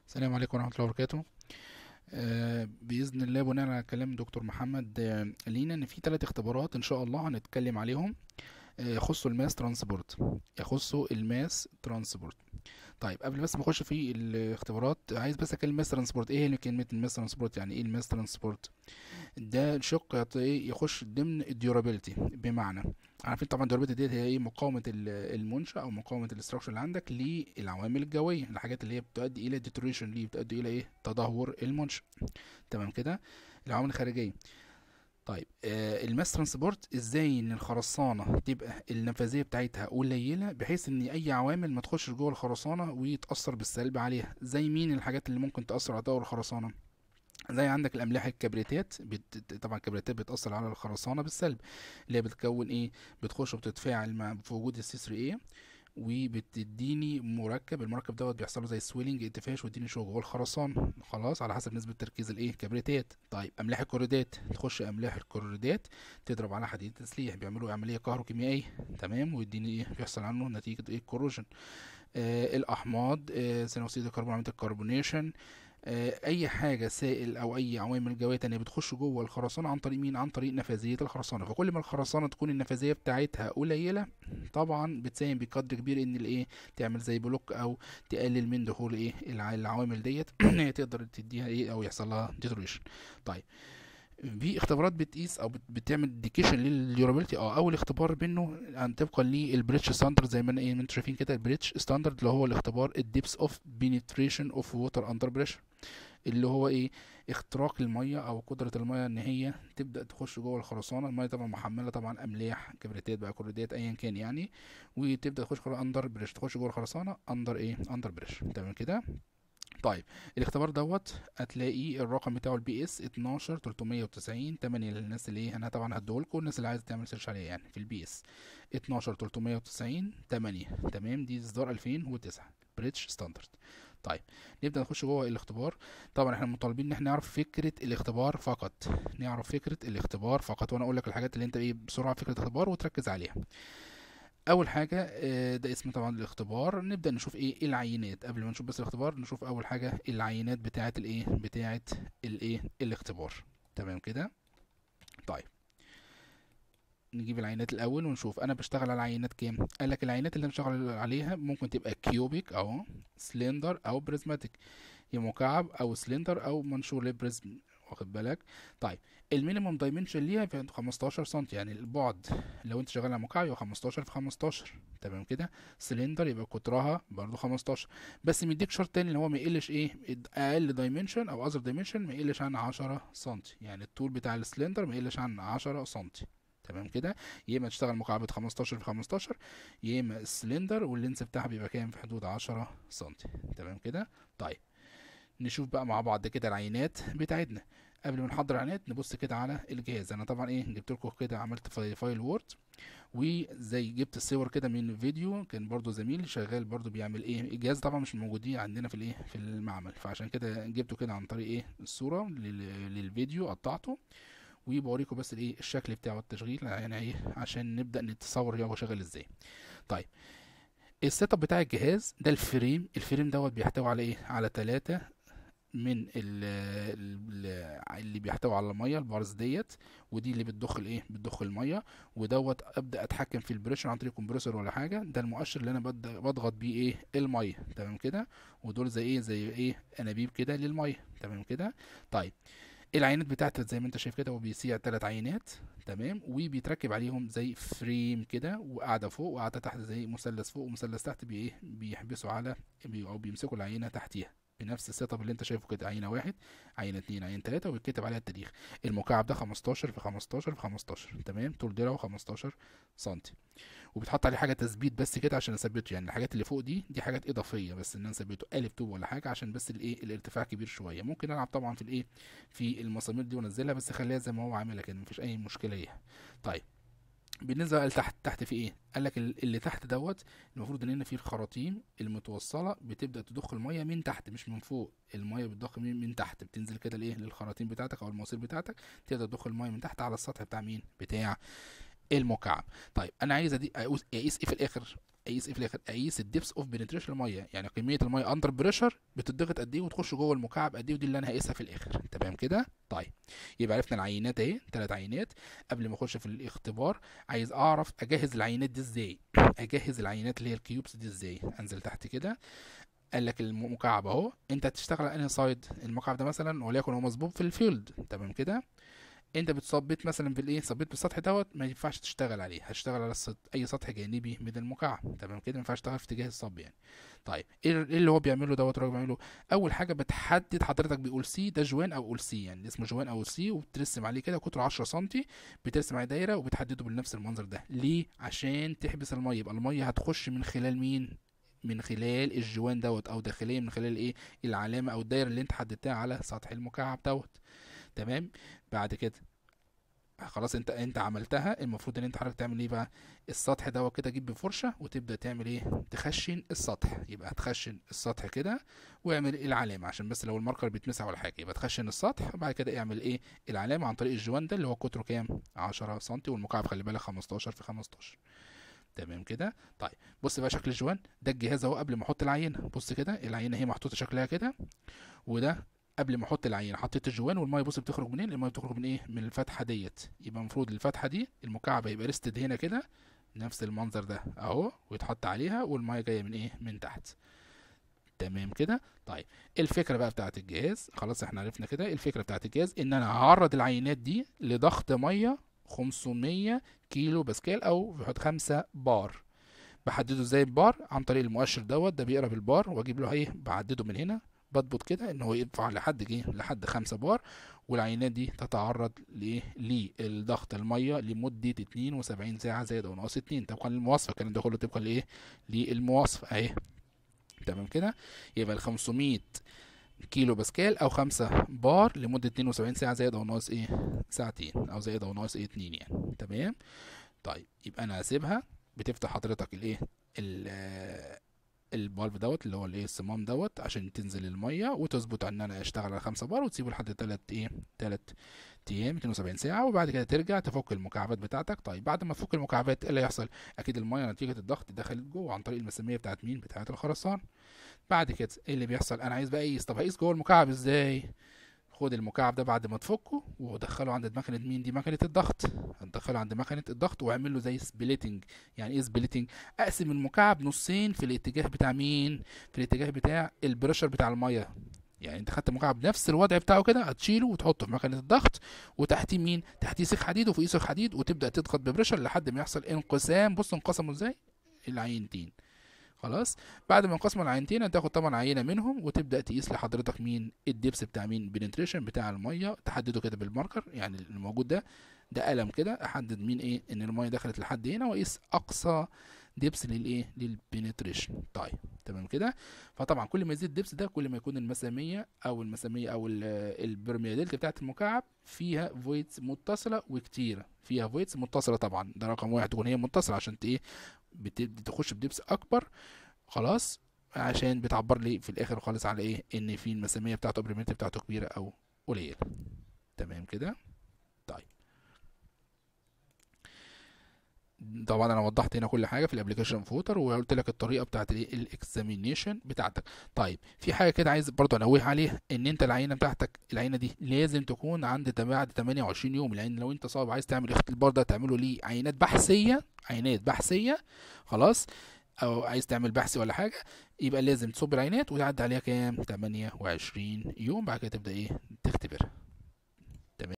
السلام عليكم ورحمة الله وبركاته آه، بإذن الله بناء على كلام دكتور محمد آه، لينا إن في ثلاث اختبارات إن شاء الله هنتكلم عليهم آه، يخصوا الماس ترانسبورت يخصوا الماس ترانسبورت طيب قبل بس ما اخش في الاختبارات عايز بس اتكلم ماس ترانسبورت ايه هي كلمه الماس ترانسبورت يعني ايه الماس ترانسبورت ده شق يط- إيه؟ يخش ضمن الديورابيلتي بمعنى عارفين طبعا الديورابيلتي ديت هي ايه مقاومه ال- المنشا او مقاومه الاستراكشر اللي عندك للعوامل الجويه الحاجات اللي هي بتؤدي الى ديتوريشن ليه بتؤدي الى ايه تدهور المنشا تمام كده العوامل الخارجيه طيب آه الماس ترانسبورت ازاي ان الخرسانه تبقى النفاذيه بتاعتها قليله بحيث ان اي عوامل ما تخش جوه الخرسانه ويتاثر بالسلب عليها زي مين الحاجات اللي ممكن تاثر على تدهور الخرسانه زي عندك الاملاح الكبريتات بت... طبعا الكبريتات بتاثر على الخرسانه بالسلب اللي هي بتكون ايه بتخش وبتتفاعل مع في وجود السي 3 a وبتديني مركب المركب دوت بيحصل له زي سويلنج انتفاش ويديني شو جوه الخرسانه خلاص على حسب نسبه تركيز الايه كبريتات طيب املاح الكلوريدات تخش املاح الكلوريدات تضرب على حديد تسليح بيعملوا عمليه كهروكيميائيه تمام ويديني ايه بيحصل عنه نتيجه ايه كوروجن آه الاحماض آه ثاني اكسيد الكربون عمليه الكربونيشن آه، اي حاجه سائل او اي عوامل جويه تانية بتخش جوه الخرسانه عن طريق مين عن طريق نفاذيه الخرسانه فكل ما الخرسانه تكون النفاذيه بتاعتها قليله طبعا بتساهم بقدر كبير ان الايه تعمل زي بلوك او تقلل من دخول ايه الع- العوامل ديت ان هي تقدر تديها ايه او يحصل لها ديتوريشن طيب في اختبارات بتقيس او بت- بتعمل ديكيشن للديورابيلتي اه اول اختبار منه عن طبقا للبريتش ستاندرد زي ما انا ايه ما انتوا شايفين كده البريتش ستاندرد اللي هو الاختبار الديبس اوف بينتريشن اوف ووتر اندر بريشر اللي هو ايه اختراق الميه او قدره الميه ان هي تبدا تخش جوه الخرسانه الميه طبعا محمله طبعا املاح كبريتات بقى كلوريدات ايا كان يعني وتبدا تخش جوه اندر بريش تخش جوه الخرسانه اندر ايه اندر بريش تمام كده طيب الاختبار دوت هتلاقي الرقم بتاعه البي اس 12 390 8 للناس اللي ايه انا طبعا هديهولكوا الناس اللي عايزه تعمل سيرش عليه يعني في البي اس 12 390 8 تمام دي اصدار 2009 بريتش ستاندرد طيب نبدا نخش جوه الاختبار طبعا احنا مطالبين ان احنا نعرف فكره الاختبار فقط نعرف فكره الاختبار فقط وانا اقول لك الحاجات اللي انت ايه بسرعه فكره الاختبار وتركز عليها اول حاجه آه، ده اسم طبعا الاختبار نبدا نشوف ايه العينات قبل ما نشوف بس الاختبار نشوف اول حاجه العينات بتاعه الايه بتاعه الايه الاختبار تمام كده طيب نجيب العينات الاول ونشوف انا بشتغل على عينات كام قال لك العينات اللي انا بشتغل عليها ممكن تبقى كيوبيك او سلندر او بريزماتيك يا مكعب او سلندر او منشور للبريزم واخد بالك طيب المينيمم دايمنشن ليها في 15 سم يعني البعد لو انت شغال على مكعب يبقى 15 في 15 تمام كده سلندر يبقى قطرها برضو 15 بس مديك شرط تاني ان هو ما يقلش ايه اقل دايمنشن او اذر دايمنشن ما يقلش عن 10 سم يعني الطول بتاع السلندر ما يقلش عن 10 سم تمام كده يا اما تشتغل مكعبات 15 في 15 يا اما السلندر واللينس بتاعها بيبقى كام في حدود 10 سم تمام كده طيب نشوف بقى مع بعض كده العينات بتاعتنا قبل ما نحضر العينات نبص كده على الجهاز انا طبعا ايه جبت لكم كده عملت فايل, فايل وورد وزي جبت الصور كده من فيديو كان برضو زميل شغال برضو بيعمل ايه الجهاز طبعا مش موجودين عندنا في الايه في المعمل فعشان كده جبته كده عن طريق ايه الصورة لل- للفيديو قطعته وبوريكم بس الايه الشكل بتاعه التشغيل يعني ايه عشان نبدا نتصور هو شغال ازاي طيب السيت اب بتاع الجهاز ده الفريم الفريم دوت بيحتوي على ايه على ثلاثة من ال ال- اللي بيحتوي على الميه البارز ديت ودي اللي بتضخ الايه بتضخ الميه ودوت ابدا اتحكم في البريشر عن طريق كومبريسور ولا حاجه ده المؤشر اللي انا ببدا بضغط بيه ايه الميه تمام كده ودول زي ايه زي ايه انابيب كده للميه تمام كده طيب العينات بتاعتها زي ما انت شايف كده هو بيسيع ثلاث عينات تمام وبيتركب عليهم زي فريم كده وقاعده فوق وقاعده تحت زي مثلث فوق ومثلث تحت بي ايه بيحبسوا على بي او بيمسكوا العينه تحتيها بنفس السيت اب اللي انت شايفه كده عينه واحد عينه اتنين عينه تلاته وبيتكتب عليها التاريخ المكعب ده 15 في 15 في 15 تمام طول ضلعه 15 سنتي وبيتحط عليه حاجه تثبيت بس كده عشان اثبته يعني الحاجات اللي فوق دي دي حاجات اضافيه بس ان انا اثبته الف طوب ولا حاجه عشان بس الايه الارتفاع كبير شويه ممكن العب طبعا في الايه في المسامير دي وانزلها بس خليها زي ما هو عاملها كده مفيش اي مشكله ليها طيب بالنسبه بقى لتحت تحت في ايه قال لك ال- اللي تحت دوت المفروض ان هنا في الخراطيم المتوصله بتبدا تضخ الميه من تحت مش من فوق الميه بتضخ من, من تحت بتنزل كده لايه للخراطيم بتاعتك او المواسير بتاعتك تقدر تضخ الميه من تحت على السطح بتاع مين بتاع المكعب طيب انا عايز أدي أقوس- اقيس ايه في الاخر اقيس ايه في الاخر اقيس الدبس اوف بنتريشن الميه يعني كميه الميه اندر بريشر بتضغط قد ايه وتخش جوه المكعب قد ايه ودي اللي انا هقيسها في الاخر تمام كده طيب يبقى عرفنا العينات اهي ثلاث عينات قبل ما اخش في الاختبار عايز اعرف اجهز العينات دي ازاي اجهز العينات اللي هي الكيوبس دي ازاي انزل تحت كده قال لك المكعب اهو انت هتشتغل على انهي سايد المكعب ده مثلا وليكن هو مصبوب في الفيلد تمام كده انت بتصبت مثلا في الايه صبيت بالسطح دوت ما ينفعش تشتغل عليه هتشتغل على السط... اي سطح جانبي من المكعب تمام كده ما ينفعش تشتغل في اتجاه الصب يعني طيب ايه ال- ايه اللي هو بيعمله دوت الراجل بيعمله اول حاجه بتحدد حضرتك بيقول سي ده جوان او قول سي يعني اسمه جوان او سي وبترسم عليه كده قطره 10 سم بترسم عليه دايره وبتحدده بنفس المنظر ده ليه عشان تحبس الميه يبقى الميه هتخش من خلال مين من خلال الجوان دوت او داخليا من خلال ايه العلامه او الدايره اللي انت حددتها على سطح المكعب دوت تمام بعد كده خلاص انت انت عملتها المفروض ان انت حضرتك تعمل ايه بقى السطح دوت كده تجيب بفرشه وتبدا تعمل ايه تخشن السطح يبقى هتخشن السطح كده واعمل العلامه عشان بس لو الماركر بيتمسح ولا حاجه يبقى تخشن السطح وبعد كده اعمل ايه العلامه عن طريق الجوان ده اللي هو قطره كام 10 سم والمكعب خلي بالك 15 في 15 تمام كده طيب بص بقى شكل الجوان ده الجهاز اهو قبل ما احط العينه بص كده العينه هي محطوطه شكلها كده وده قبل ما احط العينه حطيت الجوان والميه بص بتخرج منين الميه بتخرج من ايه من الفتحه ديت يبقى المفروض الفتحه دي المكعب هيبقى ريستد هنا كده نفس المنظر ده اهو ويتحط عليها والميه جايه من ايه من تحت تمام كده طيب الفكره بقى بتاعت الجهاز خلاص احنا عرفنا كده الفكره بتاعت الجهاز ان انا هعرض العينات دي لضغط ميه 500 كيلو باسكال او بحط 5 بار بحدده ازاي البار عن طريق المؤشر دوت ده بيقرا بالبار واجيب له ايه بعدده من هنا بضبط كده ان هو يرفع لحد ايه لحد 5 بار والعينات دي تتعرض لايه للضغط الميه لمده 72 ساعه زائد او ناقص 2 طبقا للمواصفه الكلام ده كله طبقا لايه للمواصفه اهي تمام كده يبقى ال 500 كيلو باسكال او 5 بار لمده 72 ساعه زائد او ناقص ايه ساعتين او زائد او ناقص ايه 2 يعني تمام طيب يبقى انا هسيبها بتفتح حضرتك الايه ال- البالف دوت اللي هو الايه الصمام دوت عشان تنزل الميه وتظبط ان انا اشتغل على 5 بار وتسيبه لحد 3 ايه 3 ايام 72 ساعه وبعد كده ترجع تفك المكعبات بتاعتك طيب بعد ما تفك المكعبات ايه اللي هيحصل اكيد الميه نتيجه الضغط دخلت جوه عن طريق المساميه بتاعت مين بتاعت الخرسان بعد كده ايه اللي بيحصل انا عايز بقى اقيس طب هقيس جوه المكعب ازاي خد المكعب ده بعد ما تفكه ودخله عند مكنه مين دي مكنه الضغط هتدخله عند مكنه الضغط واعمل له زي سبليتنج يعني ايه سبليتنج اقسم المكعب نصين في الاتجاه بتاع مين في الاتجاه بتاع البريشر بتاع الميه يعني انت خدت المكعب نفس الوضع بتاعه كده هتشيله وتحطه في مكنه الضغط وتحتيه مين تحتيه سيخ حديد وفوقيه سيخ حديد وتبدا تضغط ببريشر لحد ما يحصل انقسام بص انقسموا ازاي العينتين خلاص بعد ما انقسموا العينتين هتاخد طبعا عينه منهم وتبدا تقيس لحضرتك مين الدبس بتاع مين بنتريشن بتاع الميه تحدده كده بالماركر يعني اللي موجود ده ده قلم كده احدد مين ايه ان الميه دخلت لحد هنا واقيس اقصى دبس للايه للبنتريشن طيب تمام كده فطبعا كل ما يزيد الدبس ده كل ما يكون المساميه او المساميه او البرمياديلتي بتاعت المكعب فيها فويتس متصله وكتيره فيها فويتس متصله طبعا ده رقم واحد تكون هي متصله عشان ايه بتخش بدبس اكبر خلاص عشان بتعبر لي في الاخر خالص على ايه ان في المساميه بتاعته البرمياديلتي بتاعته كبيره او قليله تمام كده طيب طبعا انا وضحت هنا كل حاجه في الابلكيشن فوتر وقلت لك الطريقه بتاعت الايه الاكزامينيشن بتاعتك طيب في حاجه كده عايز برضو انوه عليها ان انت العينه بتاعتك العينه دي لازم تكون عند بعد 28 يوم لان لو انت صعب عايز تعمل اختبار ده تعمله ليه عينات بحثيه عينات بحثيه خلاص او عايز تعمل بحث ولا حاجه يبقى لازم تصب العينات وتعدي عليها كام 28 يوم بعد كده تبدا ايه